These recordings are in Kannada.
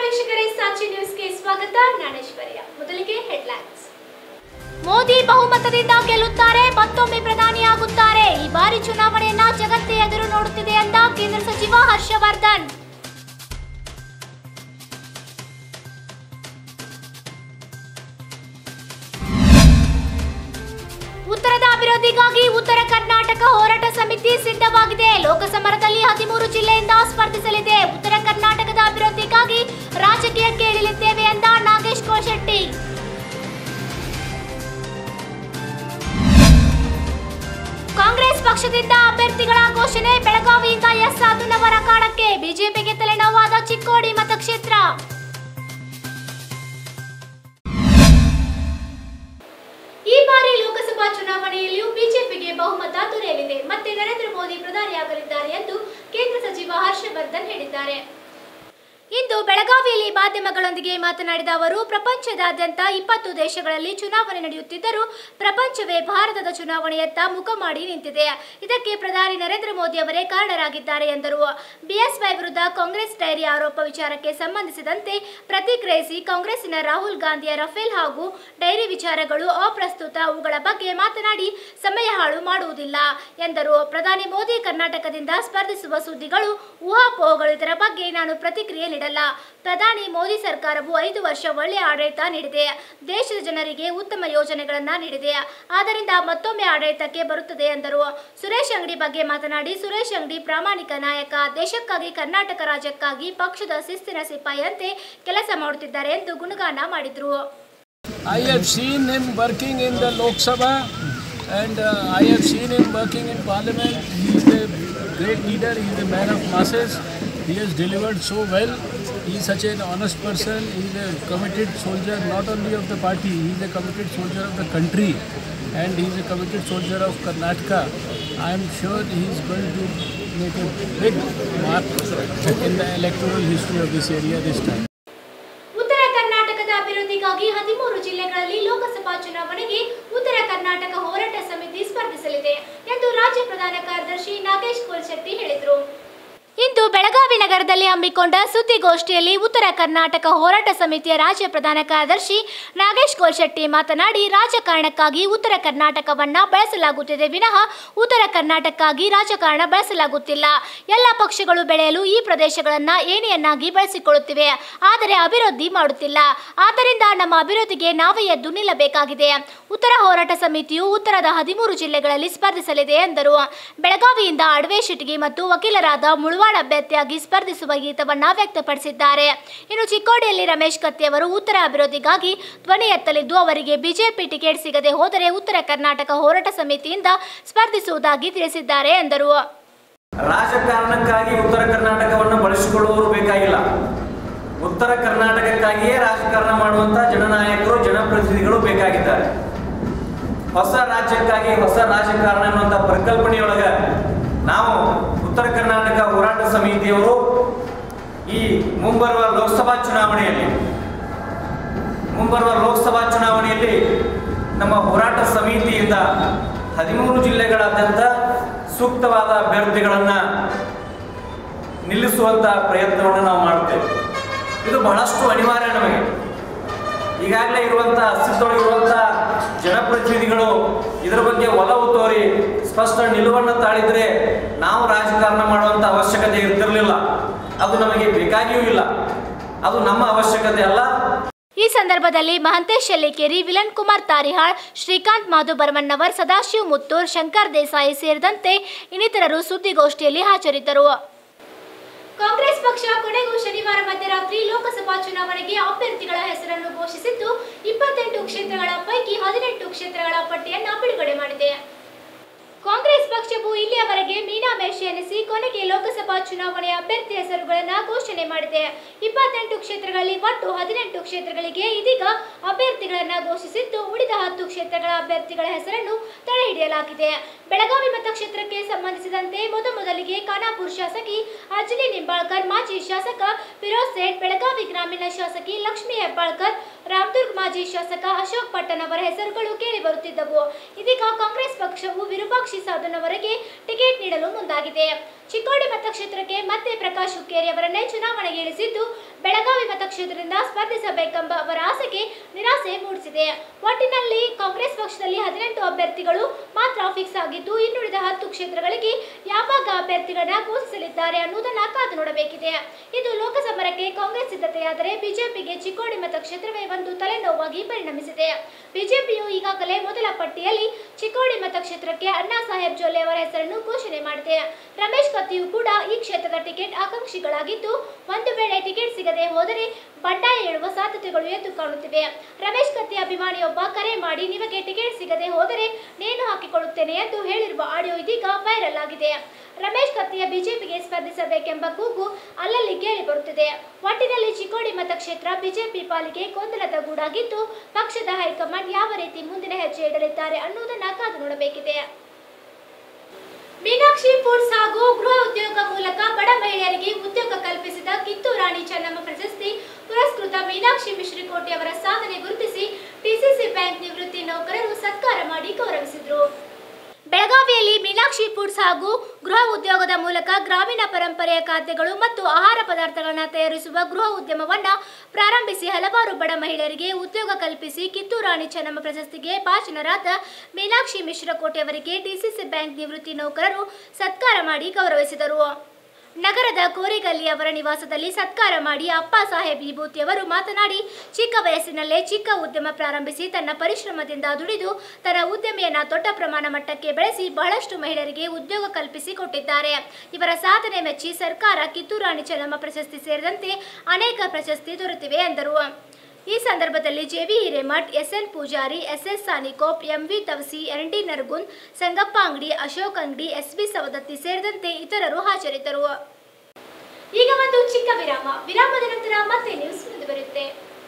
ವೀಕ್ಷಕರೇ ಸಾಕ್ಷಿ ನ್ಯೂಸ್ಗೆ ಸ್ವಾಗತ ನಾನೇಶ್ವರ್ಯ ಮೊದಲಿಗೆ ಹೆಡ್ಲೈನ್ಸ್ ಮೋದಿ ಬಹುಮತದಿಂದ ಗೆಲ್ಲುತ್ತಾರೆ ಮತ್ತೊಮ್ಮೆ ಪ್ರಧಾನಿಯಾಗುತ್ತಾರೆ ಈ ಬಾರಿ ಚುನಾವಣೆಯನ್ನ ಜಗತ್ತೇ ಎದುರು ನೋಡುತ್ತಿದೆ ಎಂದ ಕೇಂದ್ರ ಸಚಿವ ಹರ್ಷವರ್ಧನ್ ಉತ್ತರದ ಅಭಿವೃದ್ಧಿಗಾಗಿ ಉತ್ತರ ಕರ್ನಾಟಕ ಹೋರಾಟ ಸಮಿತಿ ಸಿದ್ಧವಾಗಿದೆ ಲೋಕಸಮರದಲ್ಲಿ ಹದಿಮೂರು ಜಿಲ್ಲೆಯಿಂದ ಸ್ಪರ್ಧಿಸಲಿದೆ ಉತ್ತರ ಕರ್ನಾಟಕದ ಅಭಿವೃದ್ಧಿಗಾಗಿ ರಾಜಕೀಯಕ್ಕೆ ಇಳಿಲಿದ್ದೇವೆ ಎಂದ ನಾಗೇಶ್ ಕೋಶೆಟ್ಟಿ ಕಾಂಗ್ರೆಸ್ ಪಕ್ಷದಿಂದ ಅಭ್ಯರ್ಥಿಗಳ ಘೋಷಣೆ ಬೆಳಗಾವಿಯಿಂದ ಎಸ್ ಸಾಧುನವರ ಕಾಡಕ್ಕೆ ಬಿಜೆಪಿಗೆ ತಲೆನೋವಾದ ಚಿಕ್ಕೋಡಿ ಮತಕ್ಷೇತ್ರ ಈ ಬಾರಿ ಲೋಕಸಭಾ ಚುನಾವಣೆಯಲ್ಲಿಯೂ ಬಿಜೆಪಿಗೆ ಬಹುಮತ ದೊರೆಯಲಿದೆ ಮತ್ತೆ ನರೇಂದ್ರ ಮೋದಿ ಪ್ರಧಾನಿಯಾಗಲಿದ್ದಾರೆ ಎಂದು ಕೇಂದ್ರ ಸಚಿವ ಹರ್ಷವರ್ಧನ್ ಹೇಳಿದ್ದಾರೆ ಇಂದು ಬೆಳಗಾವಿಯಲ್ಲಿ ಮಾಧ್ಯಮಗಳೊಂದಿಗೆ ಮಾತನಾಡಿದ ಅವರು ಪ್ರಪಂಚದಾದ್ಯಂತ ಇಪ್ಪತ್ತು ದೇಶಗಳಲ್ಲಿ ಚುನಾವಣೆ ನಡೆಯುತ್ತಿದ್ದರೂ ಪ್ರಪಂಚವೇ ಭಾರತದ ಚುನಾವಣೆಯತ್ತ ಮುಖ ಮಾಡಿ ನಿಂತಿದೆ ಇದಕ್ಕೆ ಪ್ರಧಾನಿ ನರೇಂದ್ರ ಮೋದಿ ಅವರೇ ಕಾರಣರಾಗಿದ್ದಾರೆ ಎಂದರು ಬಿಎಸ್ವೈ ವಿರುದ್ಧ ಕಾಂಗ್ರೆಸ್ ಡೈರಿ ಆರೋಪ ವಿಚಾರಕ್ಕೆ ಸಂಬಂಧಿಸಿದಂತೆ ಪ್ರತಿಕ್ರಿಯಿಸಿ ಕಾಂಗ್ರೆಸ್ಸಿನ ರಾಹುಲ್ ಗಾಂಧಿಯ ರಫೇಲ್ ಹಾಗೂ ಡೈರಿ ವಿಚಾರಗಳು ಅಪ್ರಸ್ತುತ ಅವುಗಳ ಬಗ್ಗೆ ಮಾತನಾಡಿ ಸಮಯ ಹಾಳು ಮಾಡುವುದಿಲ್ಲ ಎಂದರು ಪ್ರಧಾನಿ ಮೋದಿ ಕರ್ನಾಟಕದಿಂದ ಸ್ಪರ್ಧಿಸುವ ಸುದ್ದಿಗಳು ಊಹಾಪೋಹಗಳು ಇದರ ಬಗ್ಗೆ ನಾನು ಪ್ರತಿಕ್ರಿಯೆ ನೀಡಲ್ಲ ಪ್ರಧಾನಿ ಮೋದಿ ಸರ್ಕಾರವು ಐದು ವರ್ಷ ಒಳ್ಳೆಯ ಆಡಳಿತ ನೀಡಿದೆ ದೇಶದ ಜನರಿಗೆ ಉತ್ತಮ ಯೋಜನೆಗಳನ್ನ ನೀಡಿದೆ ಆದ್ದರಿಂದ ಮತ್ತೊಮ್ಮೆ ಆಡಳಿತಕ್ಕೆ ಬರುತ್ತದೆ ಎಂದರು ಸುರೇಶ್ ಅಂಗಡಿ ಬಗ್ಗೆ ಮಾತನಾಡಿ ಸುರೇಶ್ ಅಂಗಡಿ ಪ್ರಾಮಾಣಿಕ ನಾಯಕ ದೇಶಕ್ಕಾಗಿ ಕರ್ನಾಟಕ ರಾಜ್ಯಕ್ಕಾಗಿ ಪಕ್ಷದ ಶಿಸ್ತಿನ ಸಿಪಾಯಿಯಂತೆ ಕೆಲಸ ಮಾಡುತ್ತಿದ್ದಾರೆ ಎಂದು ಗುಣಗಾನ ಮಾಡಿದ್ರು I have seen him working in the Lok Sabha and uh, I have seen him working in Parliament. He is a great leader, he is a man of masses. He has delivered so well. He is such an honest person. He is a committed soldier not only of the party, he is a committed soldier of the country and he is a committed soldier of Karnataka. I am sure he is going to make a big mark in the electoral history of this area this time. ಉತ್ತರ ಕರ್ನಾಟಕದ ಅಭಿವೃದ್ಧಿಗಾಗಿ ಹದಿಮೂರು ಜಿಲ್ಲೆಗಳಲ್ಲಿ ಲೋಕಸಭಾ ಚುನಾವಣೆಗೆ ಉತ್ತರ ಕರ್ನಾಟಕ ಹೋರಾಟ ಸಮಿತಿ ಸ್ಪರ್ಧಿಸಲಿದೆ ಎಂದು ರಾಜ್ಯ ಪ್ರಧಾನ ಕಾರ್ಯದರ್ಶಿ ನಾಗೇಶ್ ಕೋಲ್ಶೆಟ್ಟಿ ಹೇಳಿದರು ಇಂದು ಬೆಳಗಾವಿ ನಗರದಲ್ಲಿ ಹಮ್ಮಿಕೊಂಡ ಸುದ್ದಿಗೋಷ್ಠಿಯಲ್ಲಿ ಉತ್ತರ ಕರ್ನಾಟಕ ಹೋರಾಟ ಸಮಿತಿಯ ರಾಜ್ಯ ಪ್ರಧಾನ ಕಾರ್ಯದರ್ಶಿ ನಾಗೇಶ್ ಕೋಲ್ಶೆಟ್ಟಿ ಮಾತನಾಡಿ ರಾಜಕಾರಣಕ್ಕಾಗಿ ಉತ್ತರ ಕರ್ನಾಟಕವನ್ನ ಬಳಸಲಾಗುತ್ತಿದೆ ವಿನಃ ಉತ್ತರ ಕರ್ನಾಟಕಕ್ಕಾಗಿ ರಾಜಕಾರಣ ಬಳಸಲಾಗುತ್ತಿಲ್ಲ ಎಲ್ಲ ಪಕ್ಷಗಳು ಬೆಳೆಯಲು ಈ ಪ್ರದೇಶಗಳನ್ನ ಏಣಿಯನ್ನಾಗಿ ಬಳಸಿಕೊಳ್ಳುತ್ತಿವೆ ಆದರೆ ಅಭಿವೃದ್ಧಿ ಮಾಡುತ್ತಿಲ್ಲ ಆದ್ದರಿಂದ ನಮ್ಮ ಅಭಿವೃದ್ಧಿಗೆ ನಾವೇ ಎದ್ದು ನಿಲ್ಲಬೇಕಾಗಿದೆ ಉತ್ತರ ಹೋರಾಟ ಸಮಿತಿಯು ಉತ್ತರದ ಹದಿಮೂರು ಜಿಲ್ಲೆಗಳಲ್ಲಿ ಸ್ಪರ್ಧಿಸಲಿದೆ ಎಂದರು ಬೆಳಗಾವಿಯಿಂದ ಅಡವೆ ಶಿಟ್ಗಿ ಮತ್ತು ವಕೀಲರಾದ ಮುಳುವಾಡ ಅಭ್ಯರ್ಥಿಯಾಗಿ ಸ್ಪರ್ಧಿಸುವ ಗೀತವನ್ನ ವ್ಯಕ್ತಪಡಿಸಿದ್ದಾರೆ ಇನ್ನು ಚಿಕ್ಕೋಡಿಯಲ್ಲಿ ರಮೇಶ್ ಕತ್ತಿ ಅವರು ಉತ್ತರ ಅಭಿವೃದ್ಧಿಗಾಗಿ ಧ್ವನಿ ಎತ್ತಲಿದ್ದು ಅವರಿಗೆ ಬಿಜೆಪಿ ಟಿಕೆಟ್ ಸಿಗದೆ ಹೋದರೆ ಉತ್ತರ ಕರ್ನಾಟಕ ಹೋರಾಟ ಸಮಿತಿಯಿಂದ ಸ್ಪರ್ಧಿಸುವುದಾಗಿ ತಿಳಿಸಿದ್ದಾರೆ ಎಂದರು ರಾಜಕಾರಣಕ್ಕಾಗಿ ಉತ್ತರ ಕರ್ನಾಟಕವನ್ನು ಬಳಸಿಕೊಳ್ಳುವವರು ಬೇಕಾಗಿಲ್ಲ ಉತ್ತರ ಕರ್ನಾಟಕಕ್ಕಾಗಿಯೇ ರಾಜಕಾರಣ ಮಾಡುವಂತ ಜನನಾಯಕರು ಜನಪ್ರತಿನಿಧಿಗಳು ಬೇಕಾಗಿದ್ದಾರೆ ಹೊಸ ರಾಜ್ಯಕ್ಕಾಗಿ ಹೊಸ ರಾಜಕಾರಣ ಅನ್ನುವಂಥ ಪರಿಕಲ್ಪನೆಯೊಳಗ ನಾವು ಉತ್ತರ ಕರ್ನಾಟಕ ಹೋರಾಟ ಸಮಿತಿಯವರು ಈ ಮುಂಬರುವ ಲೋಕಸಭಾ ಚುನಾವಣೆಯಲ್ಲಿ ಮುಂಬರುವ ಲೋಕಸಭಾ ಚುನಾವಣೆಯಲ್ಲಿ ನಮ್ಮ ಹೋರಾಟ ಸಮಿತಿಯಿಂದ ಹದಿಮೂರು ಜಿಲ್ಲೆಗಳಾದ್ಯಂತ ಸೂಕ್ತವಾದ ಅಭ್ಯರ್ಥಿಗಳನ್ನು ನಿಲ್ಲಿಸುವಂಥ ಪ್ರಯತ್ನವನ್ನು ನಾವು ಮಾಡುತ್ತೇವೆ ಇದು ಬಹಳಷ್ಟು ಅನಿವಾರ್ಯ ನಮಗೆ ಈಗಾಗಲೇ ಇರುವಂಥ ಅಸ್ತಿತ್ವದೊಳಗಿರುವಂಥ ಜನಪ್ರತಿನಿಧಿಗಳು ಇದರ ಬಗ್ಗೆ ಒಲವು ತೋರಿ ಸ್ಪಷ್ಟ ನಿಲುವನ್ನು ತಾಳಿದರೆ ನಾವು ರಾಜಕಾರಣ ಮಾಡುವಂಥ ಅವಶ್ಯಕತೆ ಇರ್ತಿರಲಿಲ್ಲ ಅದು ನಮಗೆ ಬೇಕಾಗಿಯೂ ಇಲ್ಲ ಅದು ನಮ್ಮ ಅವಶ್ಯಕತೆ ಅಲ್ಲ ಈ ಸಂದರ್ಭದಲ್ಲಿ ಮಹಂತೇಶ್ ಶೆಲ್ಲಿಕೇರಿ ವಿಲನ್ ಕುಮಾರ್ ತಾರಿಹಾಳ್ ಶ್ರೀಕಾಂತ್ ಮಾಧು ಬರ್ಮನ್ನವರ್ ಸದಾಶಿವ್ ಮುತ್ತೂರ್ ಶಂಕರ್ ದೇಸಾಯಿ ಸೇರಿದಂತೆ ಇನ್ನಿತರರು ಸುದ್ದಿಗೋಷ್ಠಿಯಲ್ಲಿ ಹಾಜರಿದ್ದರು ಕಾಂಗ್ರೆಸ್ ಪಕ್ಷ ಕೊನೆಗೂ ಶನಿವಾರ ಮಧ್ಯರಾತ್ರಿ ಲೋಕಸಭಾ ಚುನಾವಣೆಗೆ ಅಭ್ಯರ್ಥಿಗಳ ಹೆಸರನ್ನು ಘೋಷಿಸಿದ್ದು ಇಪ್ಪತ್ತೆಂಟು ಕ್ಷೇತ್ರಗಳ ಪೈಕಿ ಹದಿನೆಂಟು ಕ್ಷೇತ್ರಗಳ ಪಟ್ಟಿಯನ್ನು ಬಿಡುಗಡೆ ಮಾಡಿದೆ ಕಾಂಗ್ರೆಸ್ ಪಕ್ಷವು ಇಲ್ಲಿಯವರೆಗೆ ಮೀನಾಮೇಷ ಎನಿಸಿ ಕೊನೆಗೆ ಲೋಕಸಭಾ ಚುನಾವಣೆಯ ಅಭ್ಯರ್ಥಿ ಹೆಸರುಗಳನ್ನು ಘೋಷಣೆ ಮಾಡಿದೆ ಇಪ್ಪತ್ತೆಂಟು ಕ್ಷೇತ್ರಗಳಲ್ಲಿ ಒಟ್ಟು ಹದಿನೆಂಟು ಕ್ಷೇತ್ರಗಳಿಗೆ ಇದೀಗ ಅಭ್ಯರ್ಥಿಗಳನ್ನು ಘೋಷಿಸಿದ್ದು ಉಳಿದ ಹತ್ತು ಕ್ಷೇತ್ರಗಳ ಅಭ್ಯರ್ಥಿಗಳ ಹೆಸರನ್ನು ತಡೆಹಿಡಿಯಲಾಗಿದೆ ಬೆಳಗಾವಿ ಮತಕ್ಷೇತ್ರಕ್ಕೆ ಸಂಬಂಧಿಸಿದಂತೆ ಮೊದಮೊದಲಿಗೆ ಖಾನಾಪುರ ಶಾಸಕಿ ಅಂಜಲಿ ನಿಂಬಾಳ್ಕರ್ ಮಾಜಿ ಶಾಸಕ ಫಿರೋಜ್ ಸೇಠ್ ಬೆಳಗಾವಿ ಗ್ರಾಮೀಣ ಶಾಸಕಿ ಲಕ್ಷ್ಮೀ ಹೆಬ್ಬಾಳ್ಕರ್ ರಾಮದುರ್ಗ್ ಮಾಜಿ ಶಾಸಕ ಅಶೋಕ್ ಪಟ್ಟಣ್ ಅವರ ಹೆಸರುಗಳು ಕೇಳಿ ಬರುತ್ತಿದ್ದವು ಇದೀಗ ಕಾಂಗ್ರೆಸ್ ಪಕ್ಷವು ವಿರೂಪಾಕ್ಷಿ ಸಾಧನ್ ಅವರಿಗೆ ಟಿಕೆಟ್ ನೀಡಲು ಮುಂದಾಗಿದೆ ಚಿಕ್ಕೋಡಿ ಮತಕ್ಷೇತ್ರಕ್ಕೆ ಮತ್ತೆ ಪ್ರಕಾಶ್ ಹುಕ್ಕೇರಿ ಅವರನ್ನೇ ಚುನಾವಣೆಗೆ ಇಳಿಸಿದ್ದು ಬೆಳಗಾವಿ ಮತಕ್ಷೇತ್ರದಿಂದ ಸ್ಪರ್ಧಿಸಬೇಕೆಂಬ ಅವರ ಆಸೆಗೆ ನಿರಾಸೆ ಮೂಡಿಸಿದೆ ಒಟ್ಟಿನಲ್ಲಿ ಕಾಂಗ್ರೆಸ್ ಪಕ್ಷದಲ್ಲಿ ಹದಿನೆಂಟು ಅಭ್ಯರ್ಥಿಗಳು ಮಾತ್ರ ಫಿಕ್ಸ್ ಆಗಿದ್ದು ಇನ್ನುಳಿದ ಹತ್ತು ಕ್ಷೇತ್ರಗಳಿಗೆ ಯಾವಾಗ ಅಭ್ಯರ್ಥಿಗಳನ್ನ ಘೋಷಿಸಲಿದ್ದಾರೆ ಅನ್ನುವುದನ್ನ ಕಾದು ನೋಡಬೇಕಿದೆ ಇದು ಲೋಕಸಮರಕ್ಕೆ ಕಾಂಗ್ರೆಸ್ ಸಿದ್ಧತೆಯಾದರೆ ಬಿಜೆಪಿಗೆ ಚಿಕ್ಕೋಡಿ ಮತಕ್ಷೇತ್ರವೇ ಒಂದು ತಲೆನೋವಾಗಿ ಪರಿಣಮಿಸಿದೆ ಬಿಜೆಪಿಯು ಈಗಾಗಲೇ ಮೊದಲ ಪಟ್ಟಿಯಲ್ಲಿ ಚಿಕ್ಕೋಡಿ ಮತಕ್ಷೇತ್ರಕ್ಕೆ ಅಣ್ಣಾ ಸಾಹೇಬ್ ಜೊಲ್ಲೆ ಅವರ ಹೆಸರನ್ನು ಘೋಷಣೆ ಮಾಡಿದೆ ರಮೇಶ್ ಕತ್ತಿಯು ಕೂಡ ಈ ಕ್ಷೇತ್ರದ ಟಿಕೆಟ್ ಆಕಾಂಕ್ಷಿಗಳಾಗಿದ್ದು ಒಂದು ವೇಳೆ ಟಿಕೆಟ್ ಸಿಗದೆ ಹೋದರೆ ಬಂಡಾಯ ಏಳುವ ಸಾಧ್ಯತೆಗಳು ಎದ್ದು ಕಾಣುತ್ತಿವೆ ರಮೇಶ್ ಕತ್ತಿ ಅಭಿಮಾನಿಯೊಬ್ಬ ಕರೆ ಮಾಡಿ ನಿಮಗೆ ಟಿಕೆಟ್ ಸಿಗದೆ ಹೋದರೆ ನೇಣು ಹಾಕಿಕೊಳ್ಳುತ್ತೇನೆ ಎಂದು ಹೇಳಿರುವ ಆಡಿಯೋ ಇದೀಗ ವೈರಲ್ ಆಗಿದೆ ರಮೇಶ್ ಕತ್ತಿಯ ಬಿಜೆಪಿಗೆ ಸ್ಪರ್ಧಿಸಬೇಕೆಂಬ ಕೂಗು ಅಲ್ಲಲ್ಲಿ ಕೇಳಿ ಬರುತ್ತಿದೆ ಒಟ್ಟಿನಲ್ಲಿ ಚಿಕ್ಕೋಡಿ ಮತಕ್ಷೇತ್ರ ಬಿಜೆಪಿ ಪಾಲಿಗೆ ಗೊಂದಲದ ಗೂಡಾಗಿದ್ದು ಪಕ್ಷದ ಹೈಕಮಾಂಡ್ ಯಾವ ರೀತಿ ಮುಂದಿನ ಹೆಜ್ಜೆ ಇಡಲಿದ್ದಾರೆ ಅನ್ನುವುದನ್ನ ಕಾದು ನೋಡಬೇಕಿದೆ ಮೀನಾಕ್ಷಿ ಫುಡ್ಸ್ ಹಾಗೂ ಗೃಹ ಉದ್ಯೋಗ ಮೂಲಕ ಬಡ ಮಹಿಳೆಯರಿಗೆ ಉದ್ಯೋಗ ಕಲ್ಪಿಸಿದ ಕಿತ್ತೂರು ರಾಣಿ ಚೆನ್ನಮ್ಮ ಪ್ರಶಸ್ತಿ ಪುರಸ್ಕೃತ ಮೀನಾಕ್ಷಿ ಮಿಶ್ರಿಕೋಟೆ ಅವರ ಸಾಧನೆ ಗುರುತಿಸಿ ಡಿಸಿಸಿ ಬ್ಯಾಂಕ್ ನಿವೃತ್ತಿ ನೌಕರರು ಸತ್ಕಾರ ಮಾಡಿ ಗೌರವಿಸಿದರು ಬೆಳಗಾವಿಯಲ್ಲಿ ಮೀನಾಕ್ಷಿ ಫುಡ್ಸ್ ಹಾಗೂ ಗೃಹ ಉದ್ಯೋಗದ ಮೂಲಕ ಗ್ರಾಮೀಣ ಪರಂಪರೆಯ ಖಾದ್ಯಗಳು ಮತ್ತು ಆಹಾರ ಪದಾರ್ಥಗಳನ್ನು ತಯಾರಿಸುವ ಗೃಹ ಉದ್ಯಮವನ್ನ ಪ್ರಾರಂಭಿಸಿ ಹಲವಾರು ಬಡ ಮಹಿಳೆಯರಿಗೆ ಉದ್ಯೋಗ ಕಲ್ಪಿಸಿ ಕಿತ್ತೂರು ರಾಣಿ ಚೆನ್ನಮ್ಮ ಪ್ರಶಸ್ತಿಗೆ ಭಾಜನರಾದ ಮೀನಾಕ್ಷಿ ಮಿಶ್ರಕೋಟೆ ಅವರಿಗೆ ಡಿಸಿಸಿ ಬ್ಯಾಂಕ್ ನಿವೃತ್ತಿ ನೌಕರರು ಸತ್ಕಾರ ಮಾಡಿ ಗೌರವಿಸಿದರು ನಗರದ ಕೋರಿಗಲ್ಲಿ ಅವರ ನಿವಾಸದಲ್ಲಿ ಸತ್ಕಾರ ಮಾಡಿ ಅಪ್ಪ ಸಾಹೇಬ್ ವಿಭೂತಿ ಅವರು ಮಾತನಾಡಿ ಚಿಕ್ಕ ವಯಸ್ಸಿನಲ್ಲೇ ಚಿಕ್ಕ ಉದ್ಯಮ ಪ್ರಾರಂಭಿಸಿ ತನ್ನ ಪರಿಶ್ರಮದಿಂದ ದುಡಿದು ತನ್ನ ಉದ್ಯಮೆಯನ್ನ ದೊಡ್ಡ ಪ್ರಮಾಣ ಮಟ್ಟಕ್ಕೆ ಬೆಳೆಸಿ ಬಹಳಷ್ಟು ಮಹಿಳೆಯರಿಗೆ ಉದ್ಯೋಗ ಕಲ್ಪಿಸಿ ಕೊಟ್ಟಿದ್ದಾರೆ ಇವರ ಸಾಧನೆ ಮೆಚ್ಚಿ ಸರ್ಕಾರ ಕಿತ್ತೂರು ರಾಣಿ ಚೆನ್ನಮ್ಮ ಪ್ರಶಸ್ತಿ ಸೇರಿದಂತೆ ಅನೇಕ ಪ್ರಶಸ್ತಿ ದೊರೆತಿವೆ ಎಂದರು ಈ ಸಂದರ್ಭದಲ್ಲಿ JV Hiremath SN Pujari SS Sanikop MV Tavasi N D Naragun Sangappa Angadi Ashok ಅಂಗಡಿ ಎಸ್ಬಿ ಸವದತ್ತಿ ಸೇರಿದಂತೆ ಇತರರು ಹಾಜರಿದ್ದರು ಈಗ ಒಂದು ಚಿಕ್ಕ ವಿರಾಮ ವಿರಾಮದ ನಂತರ ಮತ್ತೆ ನ್ಯೂಸ್ ಮುಂದುವರಿಯುತ್ತೆ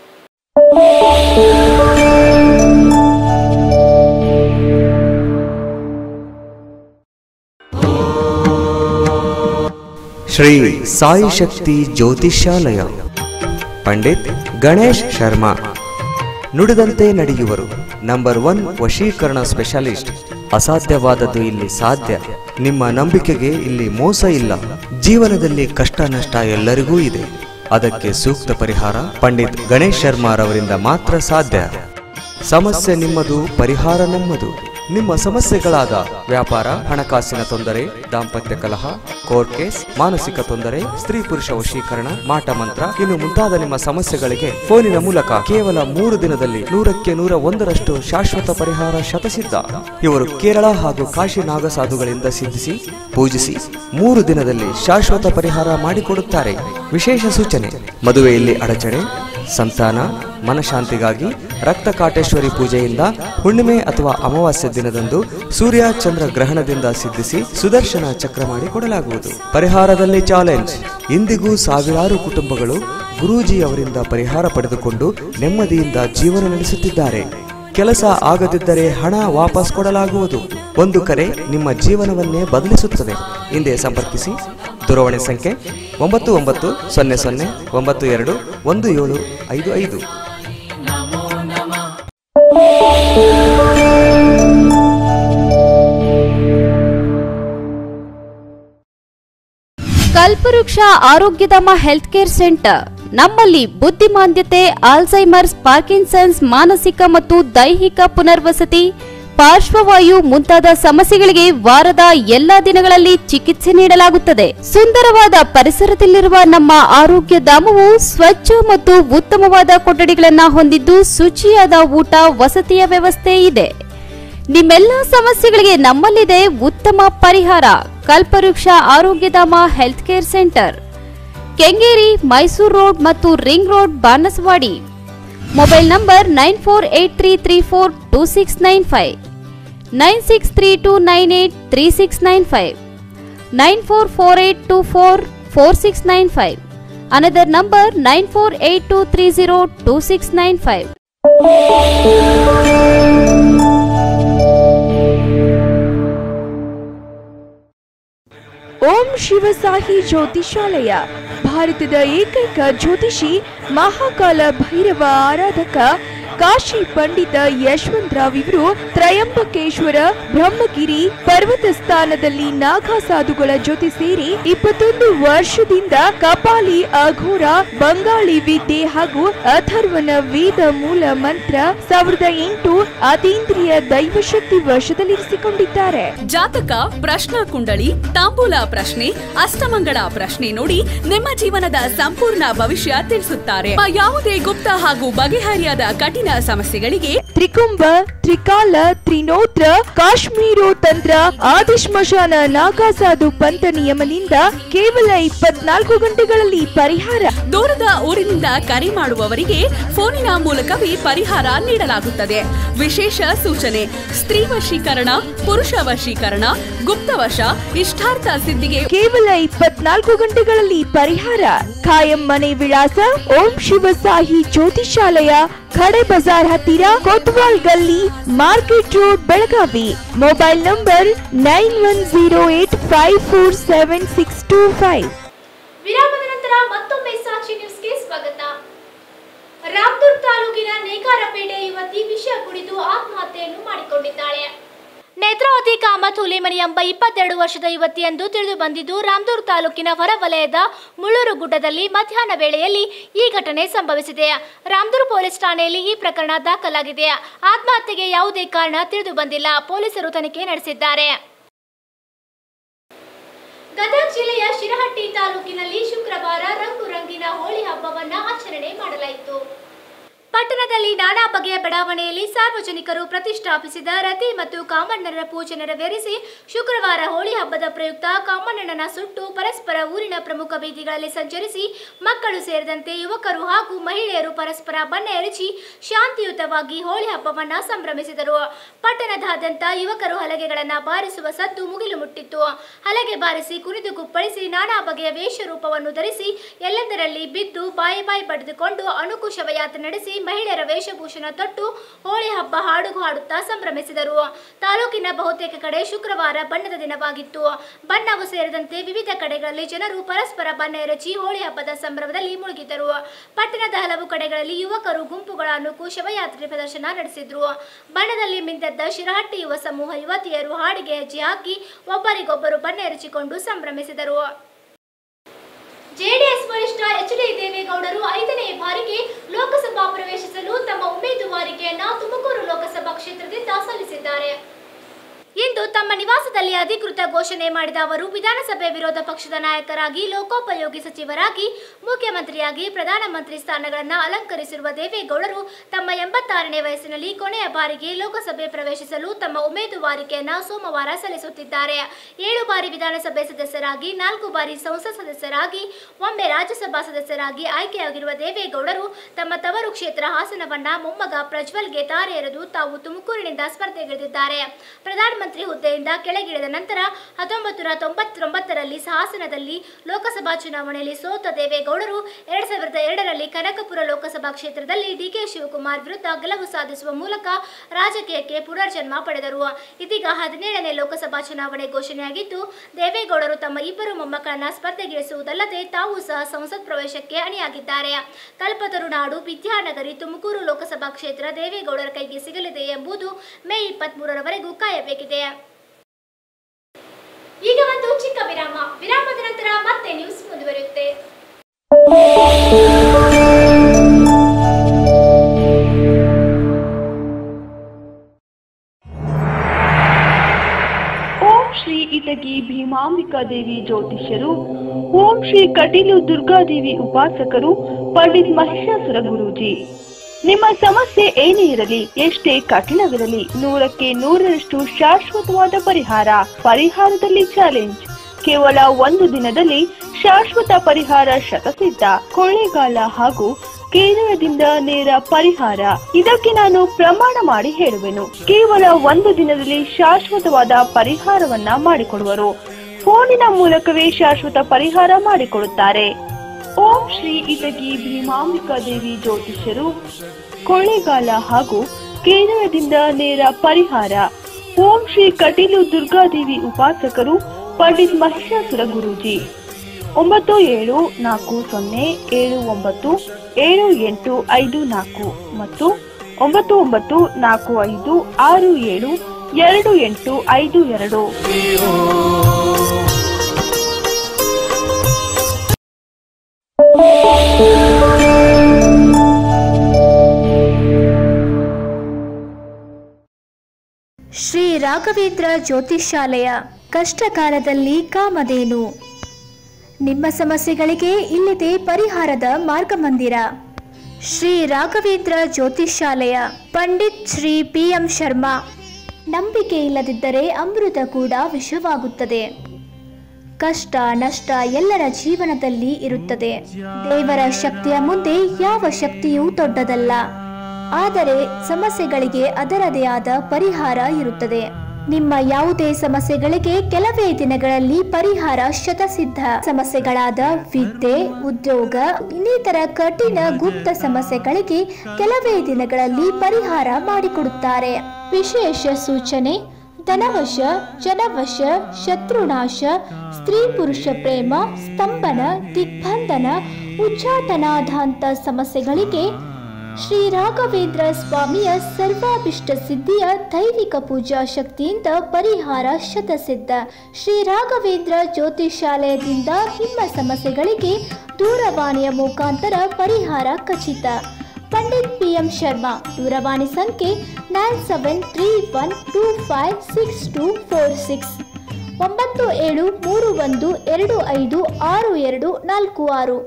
ಶ್ರೀ ಸಾಯಿ ಶಕ್ತಿ ಜ್ಯೋತಿಷ್ಯಾಲಯ ಪಂಡಿತ್ ಗಣೇಶ್ ಶರ್ಮಾ ನುಡಿದಂತೆ ನಡೆಯುವರು ನಂಬರ್ ಒನ್ ವಶೀಕರಣ ಸ್ಪೆಷಲಿಸ್ಟ್ ಅಸಾಧ್ಯವಾದದ್ದು ಇಲ್ಲಿ ಸಾಧ್ಯ ನಿಮ್ಮ ನಂಬಿಕೆಗೆ ಇಲ್ಲಿ ಮೋಸ ಇಲ್ಲ ಜೀವನದಲ್ಲಿ ಕಷ್ಟ ನಷ್ಟ ಎಲ್ಲರಿಗೂ ಇದೆ ಅದಕ್ಕೆ ಸೂಕ್ತ ಪರಿಹಾರ ಪಂಡಿತ್ ಗಣೇಶ್ ಶರ್ಮಾರವರಿಂದ ಮಾತ್ರ ಸಾಧ್ಯ ಸಮಸ್ಯೆ ನಿಮ್ಮದು ಪರಿಹಾರ ನಮ್ಮದು ನಿಮ್ಮ ಸಮಸ್ಯೆಗಳಾದ ವ್ಯಾಪಾರ ಹಣಕಾಸಿನ ತೊಂದರೆ ದಾಂಪತ್ಯ ಕಲಹ ಕೋರ್ಟ್ ಕೇಸ್ ಮಾನಸಿಕ ತೊಂದರೆ ಸ್ತ್ರೀ ಪುರುಷ ವಶೀಕರಣ ಮಾಟ ಮಂತ್ರ ಇನ್ನು ಮುಂತಾದ ನಿಮ್ಮ ಸಮಸ್ಯೆಗಳಿಗೆ ಫೋನಿನ ಮೂಲಕ ಕೇವಲ ಮೂರು ದಿನದಲ್ಲಿ ನೂರಕ್ಕೆ ನೂರ ಒಂದರಷ್ಟು ಶಾಶ್ವತ ಪರಿಹಾರ ಶತಸಿದ್ಧ ಇವರು ಕೇರಳ ಹಾಗೂ ಕಾಶಿ ನಾಗಸಾಧುಗಳಿಂದ ಸಿದ್ಧಿಸಿ ಪೂಜಿಸಿ ಮೂರು ದಿನದಲ್ಲಿ ಶಾಶ್ವತ ಪರಿಹಾರ ಮಾಡಿಕೊಡುತ್ತಾರೆ ವಿಶೇಷ ಸೂಚನೆ ಮದುವೆಯಲ್ಲಿ ಅಡಚಣೆ ಸಂತಾನ ಮನಶಾಂತಿಗಾಗಿ ರಕ್ತ ಕಾಟೇಶ್ವರಿ ಪೂಜೆಯಿಂದ ಹುಣ್ಣಿಮೆ ಅಥವಾ ಅಮಾವಾಸ್ಯ ದಿನದಂದು ಸೂರ್ಯ ಚಂದ್ರ ಗ್ರಹಣದಿಂದ ಸಿದ್ಧಿಸಿ ಸುದರ್ಶನ ಚಕ್ರ ಮಾಡಿ ಕೊಡಲಾಗುವುದು ಪರಿಹಾರದಲ್ಲಿ ಚಾಲೆಂಜ್ ಇಂದಿಗೂ ಸಾವಿರಾರು ಕುಟುಂಬಗಳು ಗುರೂಜಿ ಅವರಿಂದ ಪರಿಹಾರ ಪಡೆದುಕೊಂಡು ನೆಮ್ಮದಿಯಿಂದ ಜೀವನ ನಡೆಸುತ್ತಿದ್ದಾರೆ ಕೆಲಸ ಆಗದಿದ್ದರೆ ಹಣ ವಾಪಸ್ ಕೊಡಲಾಗುವುದು ಒಂದು ಕರೆ ನಿಮ್ಮ ಜೀವನವನ್ನೇ ಬದಲಿಸುತ್ತದೆ ಹಿಂದೆ ಸಂಪರ್ಕಿಸಿ ದೂರವಾಣಿ ಸಂಖ್ಯೆ ಒಂಬತ್ತು ಒಂಬತ್ತು ಸೊನ್ನೆ ಸೊನ್ನೆ ಒಂಬತ್ತು ಎರಡು ಒಂದು ಏಳು ಐದು ಐದು ಕಲ್ಪವೃಕ್ಷ ಆರೋಗ್ಯಧಾಮ ಹೆಲ್ತ್ ಕೇರ್ ಸೆಂಟರ್ ನಮ್ಮಲ್ಲಿ ಬುದ್ಧಿಮಾಂದ್ಯತೆ ಆಲ್ಝೈಮರ್ಸ್ ಪಾರ್ಕಿನ್ಸನ್ಸ್ ಮಾನಸಿಕ ಮತ್ತು ದೈಹಿಕ ಪುನರ್ವಸತಿ ಪಾರ್ಶ್ವವಾಯು ಮುಂತಾದ ಸಮಸ್ಯೆಗಳಿಗೆ ವಾರದ ಎಲ್ಲಾ ದಿನಗಳಲ್ಲಿ ಚಿಕಿತ್ಸೆ ನೀಡಲಾಗುತ್ತದೆ ಸುಂದರವಾದ ಪರಿಸರದಲ್ಲಿರುವ ನಮ್ಮ ಆರೋಗ್ಯ ಧಾಮವು ಸ್ವಚ್ಛ ಮತ್ತು ಉತ್ತಮವಾದ ಕೊಠಡಿಗಳನ್ನು ಹೊಂದಿದ್ದು ಶುಚಿಯಾದ ಊಟ ವಸತಿಯ ವ್ಯವಸ್ಥೆ ಇದೆ ನಿಮ್ಮೆಲ್ಲ ಸಮಸ್ಯೆಗಳಿಗೆ ನಮ್ಮಲ್ಲಿದೆ ಉತ್ತಮ ಪರಿಹಾರ Kalpavriksha Arogyadhama health care centre Kengeri Mysuru road ಮತ್ತು ring road Banaswadi mobile number nine four eight three three four two six nine five nine six three two nine eight three six nine five nine four four eight two four four six nine five another number nine four eight two three zero two six nine five Om Shivasahi Jyotishalaya ಭಾರತದ ಏಕೈಕ ಜ್ಯೋತಿಷಿ ಮಹಾಕಾಲ ಭೈರವ ಆರಾಧಕ ಕಾಶಿ ಪಂಡಿತ ಯಶವಂತರಾವ್ ಇವರು ತ್ರಯಂಬಕೇಶ್ವರ ಬ್ರಹ್ಮಗಿರಿ ಪರ್ವತ ಸ್ಥಾನದಲ್ಲಿ ನಾಗಾ ಸಾಧುಗಳ ಜೊತೆ ಸೇರಿ ಇಪ್ಪತ್ತೊಂದು ವರ್ಷದಿಂದ ಕಪಾಲಿ ಅಘೋರ ಬಂಗಾಳಿ ವಿದ್ಯೆ ಹಾಗೂ ಅಥರ್ವನ ವೇದ ಮೂಲ ಮಂತ್ರ ಸಾವಿರದ ಎಂಟು ಅತೀಂದ್ರಿಯ ದೈವಶಕ್ತಿ ವಶದಲ್ಲಿರಿಸಿಕೊಂಡಿದ್ದಾರೆ ಜಾತಕ ಪ್ರಶ್ನಾ ಕುಂಡಳಿ ತಾಂಬೂಲ ಪ್ರಶ್ನೆ ಅಷ್ಟಮಂಗಳ ಪ್ರಶ್ನೆ ನೋಡಿ ನಿಮ್ಮ ಜೀವನದ ಸಂಪೂರ್ಣ ಭವಿಷ್ಯ ತಿಳಿಸುತ್ತಾರೆ ಯಾವುದೇ ಗುಪ್ತ ಹಾಗೂ ಬಗೆಹರಿಯಾದ ಕಠಿಣ ಸಮಸ್ಯೆಗಳಿಗೆ ತ್ರಿಕುಂಭ ತ್ರಿಕಾಲ ತ್ರಿನೋತ್ರ ಕಾಶ್ಮೀರೋ ತಂತ್ರ ಆದಿಶ್ಮಶಾನ ನಾಗಾಸಾಧು ಪಂಥ ನಿಯಮದಿಂದ ಕೇವಲ ಇಪ್ಪತ್ನಾಲ್ಕು ಗಂಟೆಗಳಲ್ಲಿ ಪರಿಹಾರ ದೂರದ ಊರಿನಿಂದ ಕರೆ ಮಾಡುವವರಿಗೆ ಫೋನಿನ ಮೂಲಕವೇ ಪರಿಹಾರ ನೀಡಲಾಗುತ್ತದೆ ವಿಶೇಷ ಸೂಚನೆ ಸ್ತ್ರೀ ವಶೀಕರಣ ಪುರುಷ ವಶೀಕರಣ ಗುಪ್ತವಶ ಇಷ್ಟಾರ್ಥ ಸಿದ್ಧಿಗೆ ಕೇವಲ ಇಪ್ಪತ್ನಾಲ್ಕು ಗಂಟೆಗಳಲ್ಲಿ ಪರಿಹಾರ ಖಾಯಂ ಮನೆ ವಿಳಾಸ ಓಂ ಶಿವಸಾಹಿ ಜ್ಯೋತಿಷಾಲಯ ಖಡೆ ಬಜಾರ್ ಹತ್ತಿರ Kotwal Galli market road Belagavi mobile number nine one zero eight five four seven six two five ವಿರಾಮದ ನಂತರ ಮತ್ತೊಮ್ಮೆ ಸಾಕ್ಷಿ ನ್ಯೂಸ್ಗೆ ಸ್ವಾಗತ ರಾಮದುರ್ಗ್ ತಾಲೂಕಿನ ನೇಕಾರಪೇಟೆ ಯುವತಿ ವಿಷ ಕುಡಿದು ಆತ್ಮಹತ್ಯೆಯನ್ನು ಮಾಡಿಕೊಂಡಿದ್ದಾಳೆ ನೇತ್ರಾವತಿ ಕಾಮತ್ ಹುಲಿಮನಿ ಎಂಬ ಇಪ್ಪತ್ತೆರಡು ವರ್ಷದ ಯುವತಿ ಎಂದು ತಿಳಿದು ಬಂದಿದ್ದು ರಾಮದುರ್ಗ್ ತಾಲೂಕಿನ ಹೊರವಲಯದ ಮುಳ್ಳೂರು ಗುಡ್ಡದಲ್ಲಿ ಮಧ್ಯಾಹ್ನ ವೇಳೆಯಲ್ಲಿ ಈ ಘಟನೆ ಸಂಭವಿಸಿದೆ ರಾಮದುರ್ಗ್ ಪೊಲೀಸ್ ಠಾಣೆಯಲ್ಲಿ ಈ ಪ್ರಕರಣ ದಾಖಲಾಗಿದೆ ಆತ್ಮಹತ್ಯೆಗೆ ಯಾವುದೇ ಕಾರಣ ತಿಳಿದು ಬಂದಿಲ್ಲ ಪೊಲೀಸರು ತನಿಖೆ ನಡೆಸಿದ್ದಾರೆ ಗದಗ ಜಿಲ್ಲೆಯ ಶಿರಹಟ್ಟಿ ತಾಲೂಕಿನಲ್ಲಿ ಶುಕ್ರವಾರ ರಂಗು ರಂಗಿನ ಹೋಳಿ ಹಬ್ಬವನ್ನ ಆಚರಣೆ ಮಾಡಲಾಯಿತು ಪಟ್ಟಣದಲ್ಲಿ ನಾನಾ ಬಗೆಯ ಬಡಾವಣೆಯಲ್ಲಿ ಸಾರ್ವಜನಿಕರು ಪ್ರತಿಷ್ಠಾಪಿಸಿದ ರತಿ ಮತ್ತು ಕಾಮಣ್ಣನ ಪೂಜೆ ನೆರವೇರಿಸಿ ಶುಕ್ರವಾರ ಹೋಳಿ ಹಬ್ಬದ ಪ್ರಯುಕ್ತ ಕಾಮಣ್ಣನ ಸುಟ್ಟು ಪರಸ್ಪರ ಊರಿನ ಪ್ರಮುಖ ಬೀದಿಗಳಲ್ಲಿ ಸಂಚರಿಸಿ ಮಕ್ಕಳು ಸೇರಿದಂತೆ ಯುವಕರು ಹಾಗೂ ಮಹಿಳೆಯರು ಪರಸ್ಪರ ಬಣ್ಣ ಎರಚಿ ಶಾಂತಿಯುತವಾಗಿ ಹೋಳಿ ಹಬ್ಬವನ್ನ ಸಂಭ್ರಮಿಸಿದರು ಪಟ್ಟಣದಾದ್ಯಂತ ಯುವಕರು ಹಲಗೆಗಳನ್ನ ಬಾರಿಸುವ ಸದ್ದು ಮುಗಿಲು ಮುಟ್ಟಿತ್ತು ಹಲಗೆ ಬಾರಿಸಿ ಕುಣಿದು ಕುಪ್ಪಳಿಸಿ ನಾನಾ ಬಗೆಯ ವೇಷರೂಪವನ್ನು ಧರಿಸಿ ಎಲ್ಲೆಂದರಲ್ಲಿ ಬಿದ್ದು ಬಾಯಿ ಬಾಯಿ ಬಡಿದುಕೊಂಡು ಅಣುಕು ಶವಯಾತ್ರೆ ನಡೆಸಿ ಮಹಿಳೆಯರ ವೇಷಭೂಷಣ ತೊಟ್ಟು ಹೋಳಿ ಹಬ್ಬ ಹಾಡು ಹಾಡುತ್ತಾ ಸಂಭ್ರಮಿಸಿದರು ತಾಲೂಕಿನ ಬಹುತೇಕ ಕಡೆ ಶುಕ್ರವಾರ ಬಣ್ಣದ ದಿನವಾಗಿತ್ತು ಬಣ್ಣವು ಸೇರಿದಂತೆ ವಿವಿಧ ಕಡೆಗಳಲ್ಲಿ ಜನರು ಪರಸ್ಪರ ಬಣ್ಣ ಎರಚಿ ಹೋಳಿ ಹಬ್ಬದ ಸಂಭ್ರಮದಲ್ಲಿ ಮುಳುಗಿದ್ದರು ಪಟ್ಟಣದ ಹಲವು ಕಡೆಗಳಲ್ಲಿ ಯುವಕರು ಗುಂಪುಗಳ ಅಣುಕು ಶವಯಾತ್ರೆ ಪ್ರದರ್ಶನ ನಡೆಸಿದ್ರು ಬಣ್ಣದಲ್ಲಿ ಮಿಂದೆದ್ದ ಶಿರಹಟ್ಟಿ ಯುವ ಸಮೂಹ ಯುವತಿಯರು ಹಾಡಿಗೆ ಹೆಜ್ಜೆ ಹಾಕಿ ಒಬ್ಬರಿಗೊಬ್ಬರು ಬಣ್ಣ ಎರಚಿಕೊಂಡು ಸಂಭ್ರಮಿಸಿದರು ಜೆಡಿಎಸ್ ವರಿಷ್ಠ ಎಚ್ ಡಿ ದೇವೇಗೌಡರು ಐದನೇ ಬಾರಿಗೆ ಲೋಕಸಭಾ ಪ್ರವೇಶಿಸಲು ತಮ್ಮ ಉಮೇದುವಾರಿಕೆಯನ್ನ ತುಮಕೂರು ಲೋಕಸಭಾ ಕ್ಷೇತ್ರದಿಂದ ಸಲ್ಲಿಸಿದ್ದಾರೆ ಇಂದು ತಮ್ಮ ನಿವಾಸದಲ್ಲಿ ಅಧಿಕೃತ ಘೋಷಣೆ ಮಾಡಿದ ಅವರು ವಿಧಾನಸಭೆ ವಿರೋಧ ಪಕ್ಷದ ನಾಯಕರಾಗಿ ಲೋಕೋಪಯೋಗಿ ಸಚಿವರಾಗಿ ಮುಖ್ಯಮಂತ್ರಿಯಾಗಿ ಪ್ರಧಾನಮಂತ್ರಿ ಸ್ಥಾನಗಳನ್ನು ಅಲಂಕರಿಸಿರುವ ದೇವೇಗೌಡರು ತಮ್ಮ ಎಂಬತ್ತಾರನೇ ವಯಸ್ಸಿನಲ್ಲಿ ಕೊನೆಯ ಬಾರಿಗೆ ಲೋಕಸಭೆ ಪ್ರವೇಶಿಸಲು ತಮ್ಮ ಉಮೇದುವಾರಿಕೆಯನ್ನ ಸೋಮವಾರ ಸಲ್ಲಿಸುತ್ತಿದ್ದಾರೆ ಏಳು ಬಾರಿ ವಿಧಾನಸಭೆ ಸದಸ್ಯರಾಗಿ ನಾಲ್ಕು ಬಾರಿ ಸಂಸತ್ ಸದಸ್ಯರಾಗಿ ಒಮ್ಮೆ ರಾಜ್ಯಸಭಾ ಸದಸ್ಯರಾಗಿ ಆಯ್ಕೆಯಾಗಿರುವ ದೇವೇಗೌಡರು ತಮ್ಮ ತವರು ಕ್ಷೇತ್ರ ಹಾಸನವನ್ನ ಮೊಮ್ಮಗ ಪ್ರಜ್ವಲ್ಗೆ ತಾರೆ ಎರೆದು ತಾವು ತುಮಕೂರಿನಿಂದ ಸ್ಪರ್ಧೆಗಿಳಿದಿದ್ದಾರೆ ಪ್ರಧಾನಮಂತ್ರಿ ಹುದ್ದೆಯಿಂದ ಕೆಳಗಿಳಿದ ನಂತರ ಹತ್ತೊಂಬತ್ತು ನೂರ ತೊಂಬತ್ತೊಂಬತ್ತರಲ್ಲಿ ಹಾಸನದಲ್ಲಿ ಲೋಕಸಭಾ ಚುನಾವಣೆಯಲ್ಲಿ ಸೋತ ದೇವೇಗೌಡರು ಎರಡ್ ಸಾವಿರದ ಎರಡರಲ್ಲಿ ಕನಕಪುರ ಲೋಕಸಭಾ ಕ್ಷೇತ್ರದಲ್ಲಿ ಡಿಕೆ ಶಿವಕುಮಾರ್ ವಿರುದ್ಧ ಗೆಲುವು ಸಾಧಿಸುವ ಮೂಲಕ ರಾಜಕೀಯಕ್ಕೆ ಪುನರ್ಜನ್ಮ ಪಡೆದರು ಇದೀಗ ಹದಿನೇಳನೇ ಲೋಕಸಭಾ ಚುನಾವಣೆ ಘೋಷಣೆಯಾಗಿದ್ದು ದೇವೇಗೌಡರು ತಮ್ಮ ಇಬ್ಬರು ಮೊಮ್ಮಕ್ಕಳನ್ನ ಸ್ಪರ್ಧೆಗಿಳಿಸುವುದಲ್ಲದೆ ತಾವು ಸಹ ಸಂಸತ್ ಪ್ರವೇಶಕ್ಕೆ ಅಣಿಯಾಗಿದ್ದಾರೆ ಕಲ್ಪತರುನಾಡು ವಿದ್ಯಾನಗರಿ ತುಮಕೂರು ಲೋಕಸಭಾ ಕ್ಷೇತ್ರ ದೇವೇಗೌಡರ ಕೈಗೆ ಸಿಗಲಿದೆ ಎಂಬುದು ಮೇ ಇಪ್ಪತ್ಮೂರರವರೆಗೂ ಕಾಯಬೇಕಿದೆ ಈಗ ಒಂದು ಚಿಕ್ಕ ವಿರಾಮ ವಿರಾಮದ ನಂತರ ಮತ್ತೆ ನ್ಯೂಸ್ ಮುಂದುವರಿಯುತ್ತೆ ಓಂ ಶ್ರೀ ಇಟಗಿ ಭೀಮಾಂಬಿಕಾ ದೇವಿ ಜ್ಯೋತಿಷ್ಯರು ಓಂ ಶ್ರೀ ಕಟೀಲು ದುರ್ಗಾದೇವಿ ಉಪಾಸಕರು ಪಂಡಿತ್ ಮಹಿಷಾಸುರ ಗುರೂಜಿ ನಿಮ್ಮ ಸಮಸ್ಯೆ ಏನೇ ಇರಲಿ ಎಷ್ಟೇ ಕಠಿಣವಿರಲಿ ನೂರಕ್ಕೆ ನೂರರಷ್ಟು ಶಾಶ್ವತವಾದ ಪರಿಹಾರ ಪರಿಹಾರದಲ್ಲಿ ಚಾಲೆಂಜ್ ಕೇವಲ ಒಂದು ದಿನದಲ್ಲಿ ಶಾಶ್ವತ ಪರಿಹಾರ ಶತಸಿದ್ಧ ಕೊಳ್ಳೇಗಾಲ ಹಾಗೂ ಕೇರಳದಿಂದ ನೇರ ಪರಿಹಾರ ಇದಕ್ಕೆ ನಾನು ಪ್ರಮಾಣ ಮಾಡಿ ಹೇಳುವೆನು ಕೇವಲ ಒಂದು ದಿನದಲ್ಲಿ ಶಾಶ್ವತವಾದ ಪರಿಹಾರವನ್ನ ಮಾಡಿಕೊಡುವರು ಫೋನಿನ ಮೂಲಕವೇ ಶಾಶ್ವತ ಪರಿಹಾರ ಮಾಡಿಕೊಡುತ್ತಾರೆ ಓಂ ಶ್ರೀ ಇಟಗಿ ಭೀಮಾಂಬಿಕಾ ದೇವಿ ಜ್ಯೋತಿಷ್ಯರು ಕೊಳ್ಳೇಗಾಲ ಹಾಗೂ ಕೇರಳದಿಂದ ನೇರ ಪರಿಹಾರ ಓಂ ಶ್ರೀ ಕಟೀಲು ದುರ್ಗಾದೇವಿ ಉಪಾಸಕರು ಪಂಡಿತ್ ಮಹಿಷಾಸುರ ಗುರೂಜಿ ಒಂಬತ್ತು ಏಳು ನಾಲ್ಕು ಸೊನ್ನೆ ಏಳು ಒಂಬತ್ತು ಏಳು ಎಂಟು ಐದು ನಾಲ್ಕು ಮತ್ತು ಒಂಬತ್ತು ಒಂಬತ್ತು ನಾಲ್ಕು ಐದು ಆರು ಏಳು ಎರಡು ಎಂಟು ಐದು ಎರಡು ಶ್ರೀ ರಾಘವೇಂದ್ರ ಜ್ಯೋತಿಷ್ಯಾಲಯ ಕಷ್ಟಕಾಲದಲ್ಲಿ ಕಾಮಧೇನು ನಿಮ್ಮ ಸಮಸ್ಯೆಗಳಿಗೆ ಇಲ್ಲಿದೆ ಪರಿಹಾರದ ಮಾರ್ಗಮಂದಿರ ಶ್ರೀ ರಾಘವೇಂದ್ರ ಜ್ಯೋತಿಷ್ಯಾಲಯ ಪಂಡಿತ್ ಶ್ರೀ ಪಿ ಎಂ ಶರ್ಮಾ ನಂಬಿಕೆ ಇಲ್ಲದಿದ್ದರೆ ಅಮೃತ ಕೂಡ ವಿಷವಾಗುತ್ತದೆ ಕಷ್ಟ ನಷ್ಟ ಎಲ್ಲರ ಜೀವನದಲ್ಲಿ ಇರುತ್ತದೆ ದೇವರ ಶಕ್ತಿಯ ಮುಂದೆ ಯಾವ ಶಕ್ತಿಯೂ ದೊಡ್ಡದಲ್ಲ ಆದರೆ ಸಮಸ್ಯೆಗಳಿಗೆ ಅದರದೇ ಆದ ಪರಿಹಾರ ಇರುತ್ತದೆ ನಿಮ್ಮ ಯಾವುದೇ ಸಮಸ್ಯೆಗಳಿಗೆ ಕೆಲವೇ ದಿನಗಳಲ್ಲಿ ಪರಿಹಾರ ಶತಸಿದ್ಧ ಸಮಸ್ಯೆಗಳಾದ ವಿದ್ಯೆ ಉದ್ಯೋಗ ಇನ್ನಿತರ ಕಠಿಣ ಗುಪ್ತ ಸಮಸ್ಯೆಗಳಿಗೆ ಕೆಲವೇ ದಿನಗಳಲ್ಲಿ ಪರಿಹಾರ ಮಾಡಿಕೊಡುತ್ತಾರೆ ವಿಶೇಷ ಸೂಚನೆ ಧನವಶ ಜನವಶ ಶತ್ರುನಾಶ ಸ್ತ್ರೀ ಪುರುಷ ಪ್ರೇಮ ಸ್ತಂಭನ ದಿಗ್ಬಂಧನ ಉಚ್ಚಾಟನಾಧಾಂತ ಸಮಸ್ಯೆಗಳಿಗೆ ಶ್ರೀ ರಾಘವೇಂದ್ರ ಸ್ವಾಮಿಯ ಸರ್ವಾಭಿಷ್ಟ ಸಿದ್ಧಿಯ ದೈವಿಕ ಪೂಜಾ ಶಕ್ತಿಯಿಂದ ಪರಿಹಾರ ಶತಸಿದ್ಧ ಶ್ರೀ ರಾಘವೇಂದ್ರ ಜ್ಯೋತಿಷಾಲಯದಿಂದ ನಿಮ್ಮ ಸಮಸ್ಯೆಗಳಿಗೆ ದೂರವಾಣಿಯ ಮುಖಾಂತರ ಪರಿಹಾರ ಖಚಿತ ಪಂಡಿತ್ ಪಿ ಎಂ ಶರ್ಮಾ ದೂರವಾಣಿ ಸಂಖ್ಯೆ nine seven three one two five six two four six ಒಂಬತ್ತು ಏಳು ಮೂರು ಒಂದು ಎರಡು ಐದು ಆರು ಎರಡು ನಾಲ್ಕು ಆರು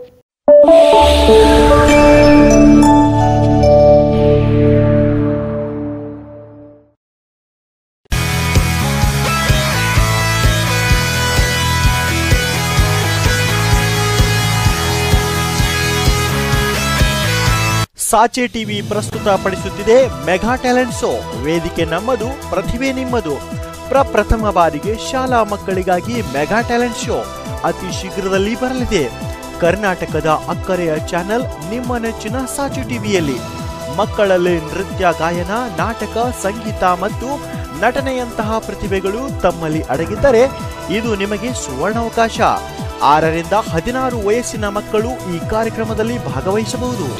ಸಾಚೆ ಟಿವಿ ಪ್ರಸ್ತುತ ಪಡಿಸುತ್ತಿದೆ ಮೆಗಾ ಟ್ಯಾಲೆಂಟ್ ಶೋ ವೇದಿಕೆ ನಮ್ಮದು ಪ್ರತಿಭೆ ನಿಮ್ಮದು ಪ್ರಪ್ರಥಮ ಬಾರಿಗೆ ಶಾಲಾ ಮಕ್ಕಳಿಗಾಗಿ ಮೆಗಾ ಟ್ಯಾಲೆಂಟ್ ಶೋ ಅತಿ ಶೀಘ್ರದಲ್ಲಿ ಬರಲಿದೆ ಕರ್ನಾಟಕದ ಅಕ್ಕರೆಯ ಚಾನೆಲ್ ನಿಮ್ಮ ನೆಚ್ಚಿನ ಸಾಚೆ ಟಿವಿಯಲ್ಲಿ ಮಕ್ಕಳಲ್ಲಿ ನೃತ್ಯ ಗಾಯನ ನಾಟಕ ಸಂಗೀತ ಮತ್ತು ನಟನೆಯಂತಹ ಪ್ರತಿಭೆಗಳು ತಮ್ಮಲ್ಲಿ ಅಡಗಿದ್ದರೆ ಇದು ನಿಮಗೆ ಸುವರ್ಣಾವಕಾಶ ಆರರಿಂದ ಹದಿನಾರು ವಯಸ್ಸಿನ ಮಕ್ಕಳು ಈ ಕಾರ್ಯಕ್ರಮದಲ್ಲಿ ಭಾಗವಹಿಸಬಹುದು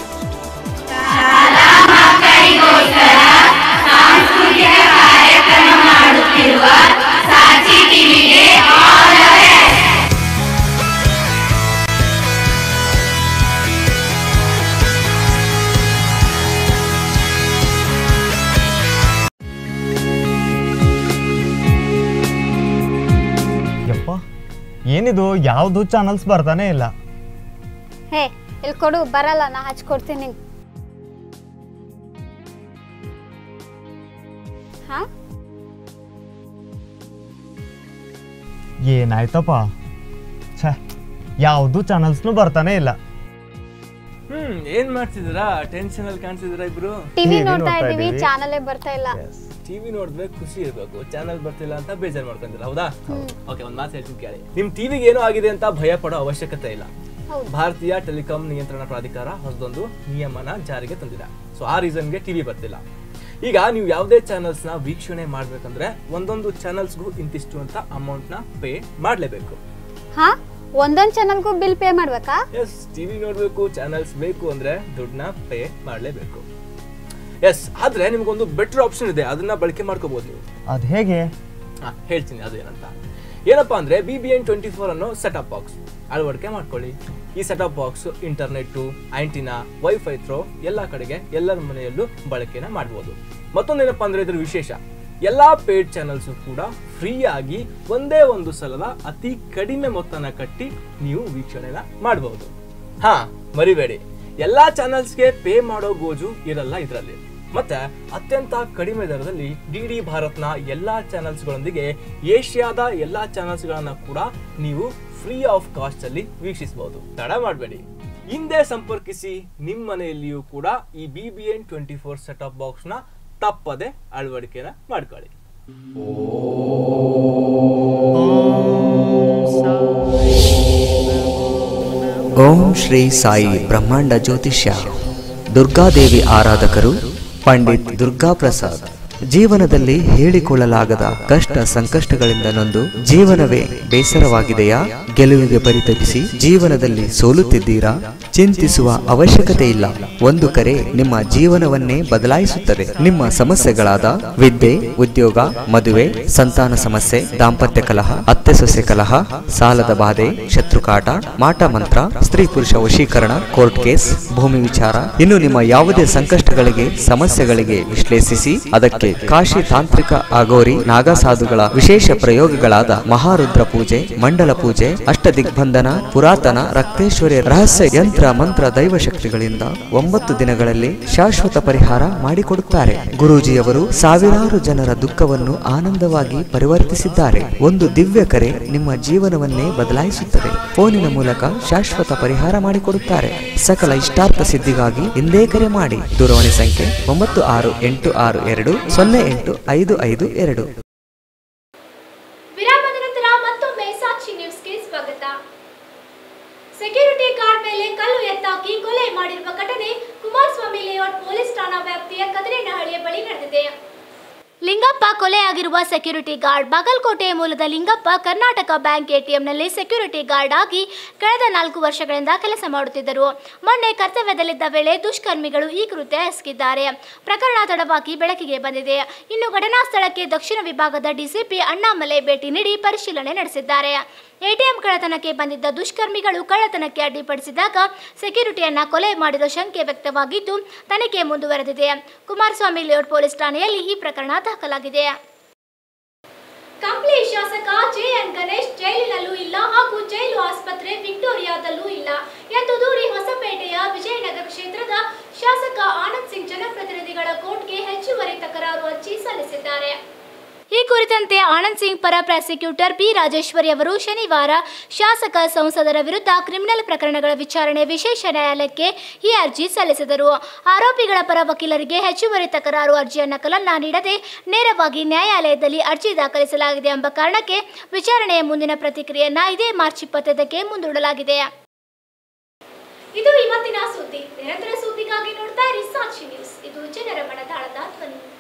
ಯಪ್ಪ ಏನಿದು ಯಾವುದು ಚಾನಲ್ಸ್ ಬರ್ತಾನೆ ಇಲ್ಲ ಹೇ ಇಲ್ಲಿ ಕೊಡು ಬರಲ್ಲ ನಾ ಹಚ್ಕೊಡ್ತೀನಿ ಹಾ ಏನಾಯ್ತಪ್ಪ ಛೇ ಯಾವುದು ಚಾನಲ್ಸ್ನು ಬರ್ತಾನೆ ಇಲ್ಲ ಹ್ಮ್ ಏನ್ ಮಾಡ್ತಿದ್ದೀರಾ ಟೆನ್ಷನ್ ಅಲ್ಲಿ ಕಾಣಿಸಿದಿರಾ ಇಬ್ರು ಟಿವಿ TV ನೋಡ್ತಾ ನೋಡ್ತಾ ಇದೀವಿ ಇದೀವಿ. ಚಾನಲೇ ಬರ್ತಾ ಇಲ್ಲ ಟಿವಿ ನೋಡಿದ್ರೆ ಖುಷಿ ಇರ್ಬೇಕು ಚಾನಲ್ ಬರ್ತಿಲ್ಲ ಅಂತ ಬೇಜಾರ್ ಮಾಡ್ಕೊಂತೀರ ಹೌದಾ ಓಕೆ ಒಂದ್ ಮಾತು ಹೇಳ್ತೀನಿ ಕೇಳಿ ನಿಮ್ ಟಿವಿಗೆ ಏನೋ ಆಗಿದೆ ಅಂತ ಭಯ ಪಡೋ ಅವಶ್ಯಕತೆ ಇಲ್ಲ ಹೌದು. ಭಾರತೀಯ ಟೆಲಿಕಾಂ ನಿಯಂತ್ರಣ ಪ್ರಾಧಿಕಾರ ಹೊಸದೊಂದು ನಿಯಮನ ಜಾರಿಗೆ ತಂದಿದೆ ಸೊ ಆ ರೀಸನ್ಗೆ ಟಿವಿ ಬರ್ತಿಲ್ಲ ಈಗ ನೀವು ಯಾವುದೇ ಚಾನಲ್ಸ್ ನ ವೀಕ್ಷಣೆ ಮಾಡ್ಬೇಕಂದ್ರೆ ಒಂದೊಂದು ಚಾನಲ್ಸ್ಗೂ ಇಂತಿಷ್ಟು ಅಂತ ಅಮೌಂಟ್ ನ ಪೇ ಮಾಡ್ಲೇಬೇಕು ಹಾ ಒಂದೊಂದ್ ಚಾನಲ್ಗೂ ಬಿಲ್ ಪೇ ಮಾಡ್ಬೇಕಾ ಎಸ್ ಟಿವಿ ನೋಡ್ಬೇಕು ಚಾನಲ್ಸ್ ಬೇಕು ಅಂದ್ರೆ ದುಡ್ಡನ್ನ ಪೇ ಮಾಡ್ಲೇಬೇಕು ಎಸ್ ಆದ್ರೆ ನಿಮ್ಗೊಂದು ಬೆಟರ್ ಆಪ್ಷನ್ ಇದೆ ಅದನ್ನ ಬಳಕೆ ಮಾಡ್ಕೋಬಹುದು ನೀವು ಅದು ಹೇಗೆ ಹಾ, ಹೇಳ್ತೀನಿ ಅದು ಏನಂತ ಏನಪ್ಪಾ ಅಂದ್ರೆ B B N twenty four ಅನ್ನೋ ಸೆಟಪ್ ಬಾಕ್ಸ್ ಅಳವಡಿಕೆ ಮಾಡ್ಕೊಳ್ಳಿ ಈ setup box internet antenna wifi through ಎಲ್ಲಾ ಕಡೆಗೆ ಎಲ್ಲರ ಮನೆಯಲ್ಲೂ ಬಳಕೆನ ಮಾಡಬಹುದು ಮತ್ತೊಂದೇನಪ್ಪಾ ಅಂದ್ರೆ ಇದ್ರ ವಿಶೇಷ ಎಲ್ಲಾ ಪೇಡ್ ಚಾನಲ್ಸ್ ಕೂಡ ಫ್ರೀ ಆಗಿ ಒಂದೇ ಒಂದು ಸಲದ ಅತಿ ಕಡಿಮೆ ಮೊತ್ತನ ಕಟ್ಟಿ ನೀವು ವೀಕ್ಷಣೆನ ಮಾಡಬಹುದು ಹಾ ಮರಿಬೇಡಿ ಎಲ್ಲಾ ಚಾನಲ್ಸ್ಗೆ ಪೇ ಮಾಡೋ ಗೋಜು ಇರಲ್ಲ ಇದರಲ್ಲಿ ಮತ್ತೆ ಅತ್ಯಂತ ಕಡಿಮೆ ದರದಲ್ಲಿ ಡಿ ಡಿ ಭಾರತ್ನ ಎಲ್ಲಾ ಚಾನಲ್ಸ್ಗಳೊಂದಿಗೆ ಏಷ್ಯಾದ ಎಲ್ಲಾ ಚಾನಲ್ಸ್ಗಳನ್ನ ಕೂಡ ನೀವು ಫ್ರೀ ಆಫ್ ಕಾಸ್ಟ್ ಅಲ್ಲಿ ವೀಕ್ಷಿಸಬಹುದು ತಡ ಮಾಡಬೇಡಿ ಹಿಂದೆ ಸಂಪರ್ಕಿಸಿ ನಿಮ್ಮ ಮನೆಯಲ್ಲಿಯೂ ಕೂಡ ಈ B B N twenty four setup box ನ ತಪ್ಪದೆ ಅಳವಡಿಕೆನ ಮಾಡ್ಕೊಳ್ಳಿ ಓಂ ಶ್ರೀ ಸಾಯಿ ಬ್ರಹ್ಮಾಂಡ ಜ್ಯೋತಿಷ್ಯ ದುರ್ಗಾದೇವಿ ಆರಾಧಕರು ಪಂಡಿತ್ ದುರ್ಗಾ ಪ್ರಸಾದ್ ಜೀವನದಲ್ಲಿ ಹೇಳಿಕೊಳ್ಳಲಾಗದ ಕಷ್ಟ ಸಂಕಷ್ಟಗಳಿಂದ ನೊಂದು ಜೀವನವೇ ಬೇಸರವಾಗಿದೆಯಾ ಗೆಲುವಿಗೆ ಪರಿತಪಿಸಿ ಜೀವನದಲ್ಲಿ ಸೋಲುತ್ತಿದ್ದೀರಾ ಚಿಂತಿಸುವ ಅವಶ್ಯಕತೆ ಇಲ್ಲ ಒಂದು ಕರೆ ನಿಮ್ಮ ಜೀವನವನ್ನೇ ಬದಲಾಯಿಸುತ್ತದೆ ನಿಮ್ಮ ಸಮಸ್ಯೆಗಳಾದ ವಿದ್ಯೆ ಉದ್ಯೋಗ ಮದುವೆ ಸಂತಾನ ಸಮಸ್ಯೆ ದಾಂಪತ್ಯ ಕಲಹ ಅತ್ತೆ ಸೊಸೆ ಕಲಹ ಸಾಲದ ಬಾಧೆ ಶತ್ರುಕಾಟ ಮಾಟ ಮಂತ್ರ ಸ್ತ್ರೀ ಪುರುಷ ವಶೀಕರಣ ಕೋರ್ಟ್ ಕೇಸ್ ಭೂಮಿ ವಿಚಾರ ಇನ್ನು ನಿಮ್ಮ ಯಾವುದೇ ಸಂಕಷ್ಟಗಳಿಗೆ ಸಮಸ್ಯೆಗಳಿಗೆ ವಿಶ್ಲೇಷಿಸಿ ಅದಕ್ಕೆ ಕಾಶಿ ತಾಂತ್ರಿಕ ಅಗೋರಿ ನಾಗಸಾಧುಗಳ ವಿಶೇಷ ಪ್ರಯೋಗಗಳಾದ ಮಹಾರುದ್ರ ಪೂಜೆ ಮಂಡಲ ಪೂಜೆ ಅಷ್ಟ ದಿಗ್ಬಂಧನ ಪುರಾತನ ರಕ್ತೇಶ್ವರಿ ರಹಸ್ಯ ಯಂತ್ರ ಮಂತ್ರ ದೈವ ಶಕ್ತಿಗಳಿಂದ ಒಂಬತ್ತು ದಿನಗಳಲ್ಲಿ ಶಾಶ್ವತ ಪರಿಹಾರ ಮಾಡಿಕೊಡುತ್ತಾರೆ ಗುರೂಜಿಯವರು ಸಾವಿರಾರು ಜನರ ದುಃಖವನ್ನು ಆನಂದವಾಗಿ ಪರಿವರ್ತಿಸಿದ್ದಾರೆ ಒಂದು ದಿವ್ಯ ಕರೆ ನಿಮ್ಮ ಜೀವನವನ್ನೇ ಬದಲಾಯಿಸುತ್ತದೆ ಫೋನಿನ ಮೂಲಕ ಶಾಶ್ವತ ಪರಿಹಾರ ಮಾಡಿಕೊಡುತ್ತಾರೆ ಸಕಲ ಇಷ್ಟಾರ್ಥ ಸಿದ್ಧಿಗಾಗಿ ಹಿಂದೆ ಕರೆ ಮಾಡಿ ದೂರವಾಣಿ ಸಂಖ್ಯೆ ಒಂಬತ್ತು ಆರು ಎಂಟು ಆರು ಎರಡು ಸೊನ್ನೆ ಎಂಟು ಐದು ಐದು ಎರಡು ವಿರಾಮದ ನಂತರ ಮತ್ತೊಮ್ಮೆ ಸಾಕ್ಷಿ ನ್ಯೂಸ್ಗೆ ಸ್ವಾಗತ ಸೆಕ್ಯೂರಿಟಿ ಗಾರ್ಡ್ ಮೇಲೆ ಕಲ್ಲು ಎತ್ತಾಕಿ ಕೊಲೆ ಮಾಡಿರುವ ಘಟನೆ ಕುಮಾರಸ್ವಾಮಿ ಲೇಔಟ್ ಪೊಲೀಸ್ ಠಾಣಾ ವ್ಯಾಪ್ತಿಯ ಕದರೇನಹಳ್ಳಿಯ ಬಳಿ ನಡೆದಿದೆ ಲಿಂಗಪ್ಪ ಕೊಲೆಯಾಗಿರುವ ಸೆಕ್ಯೂರಿಟಿ ಗಾರ್ಡ್ ಬಾಗಲಕೋಟೆ ಮೂಲದ ಲಿಂಗಪ್ಪ ಕರ್ನಾಟಕ ಬ್ಯಾಂಕ್ ಎಟಿಎಂನಲ್ಲಿ ಸೆಕ್ಯೂರಿಟಿ ಗಾರ್ಡ್ ಆಗಿ ಕಳೆದ ನಾಲ್ಕು ವರ್ಷಗಳಿಂದ ಕೆಲಸ ಮಾಡುತ್ತಿದ್ದರು ಮೊನ್ನೆ ಕರ್ತವ್ಯದಲ್ಲಿದ್ದ ವೇಳೆ ದುಷ್ಕರ್ಮಿಗಳು ಈ ಕೃತ್ಯ ಎಸಗಿದ್ದಾರೆ ಪ್ರಕರಣ ತಡವಾಗಿ ಬೆಳಕಿಗೆ ಬಂದಿದೆ ಇನ್ನು ಘಟನಾ ಸ್ಥಳಕ್ಕೆ ದಕ್ಷಿಣ ವಿಭಾಗದ ಡಿಸಿಪಿ ಅಣ್ಣಾಮಲೈ ಭೇಟಿ ನೀಡಿ ಪರಿಶೀಲನೆ ನಡೆಸಿದ್ದಾರೆ ಎಟಿಎಂ ಕಳ್ಳತನಕ್ಕೆ ಬಂದಿದ್ದ ದುಷ್ಕರ್ಮಿಗಳು ಕಳ್ಳತನಕ್ಕೆ ಅಡ್ಡಿಪಡಿಸಿದಾಗ ಸೆಕ್ಯೂರಿಟಿಯನ್ನ ಕೊಲೆ ಮಾಡಿರೋ ಶಂಕೆ ವ್ಯಕ್ತವಾಗಿದ್ದು ತನಿಖೆ ಮುಂದುವರೆದಿದೆ ಕುಮಾರಸ್ವಾಮಿ ಲೇಔಟ್ ಪೊಲೀಸ್ ಠಾಣೆಯಲ್ಲಿ ಈ ಪ್ರಕರಣ ದಾಖಲಾಗಿದೆ ಕಂಪ್ಲಿ ಶಾಸಕ ಜೆಎನ್ ಗಣೇಶ್ ಜೈಲಿನಲ್ಲೂ ಇಲ್ಲ ಹಾಗೂ ಜೈಲು ಆಸ್ಪತ್ರೆ ವಿಕ್ಟೋರಿಯಾದಲ್ಲೂ ಇಲ್ಲ ಎಂದು ದೂರಿ ಹೊಸಪೇಟೆಯ ವಿಜಯನಗರ ಕ್ಷೇತ್ರದ ಶಾಸಕ ಆನಂದ್ ಸಿಂಗ್ ಜನಪ್ರತಿನಿಧಿಗಳ ಕೋರ್ಟ್ಗೆ ಹೆಚ್ಚುವರಿ ತಕರಾರು ಅರ್ಜಿ ಸಲ್ಲಿಸಿದ್ದಾರೆ ಈ ಕುರಿತಂತೆ ಆನಂದ್ ಸಿಂಗ್ ಪರ ಪ್ರಾಸಿಕ್ಯೂಟರ್ ಪಿ ರಾಜೇಶ್ವರಿ ಅವರು ಶನಿವಾರ ಶಾಸಕ ಸಂಸದರ ವಿರುದ್ಧ ಕ್ರಿಮಿನಲ್ ಪ್ರಕರಣಗಳ ವಿಚಾರಣೆ ವಿಶೇಷ ನ್ಯಾಯಾಲಯಕ್ಕೆ ಈ ಅರ್ಜಿ ಸಲ್ಲಿಸಿದರು ಆರೋಪಿಗಳ ಪರ ವಕೀಲರಿಗೆ ಹೆಚ್ಚುವರಿ ತಕರಾರು ಅರ್ಜಿಯ ನಕಲನ್ನ ನೀಡದೆ ನೇರವಾಗಿ ನ್ಯಾಯಾಲಯದಲ್ಲಿ ಅರ್ಜಿ ದಾಖಲಿಸಲಾಗಿದೆ ಎಂಬ ಕಾರಣಕ್ಕೆ ವಿಚಾರಣೆಯ ಮುಂದಿನ ಪ್ರತಿಕ್ರಿಯೆಯನ್ನ ಇದೇ ಮಾರ್ಚ್ ಇಪ್ಪತ್ತೈದಕ್ಕೆ ಮುಂದೂಡಲಾಗಿದೆ ಇದು ಇವತ್ತಿನ ಸುದ್ದಿ ನಿರಂತರ ಸುದ್ದಿಗಾಗಿ ನೋಡ್ತಾ ಇರಿ ಸಾಕ್ಷಿ ನ್ಯೂಸ್ ಇದು ಜನರ ಮನದಾಳದ ಧ್ವನಿ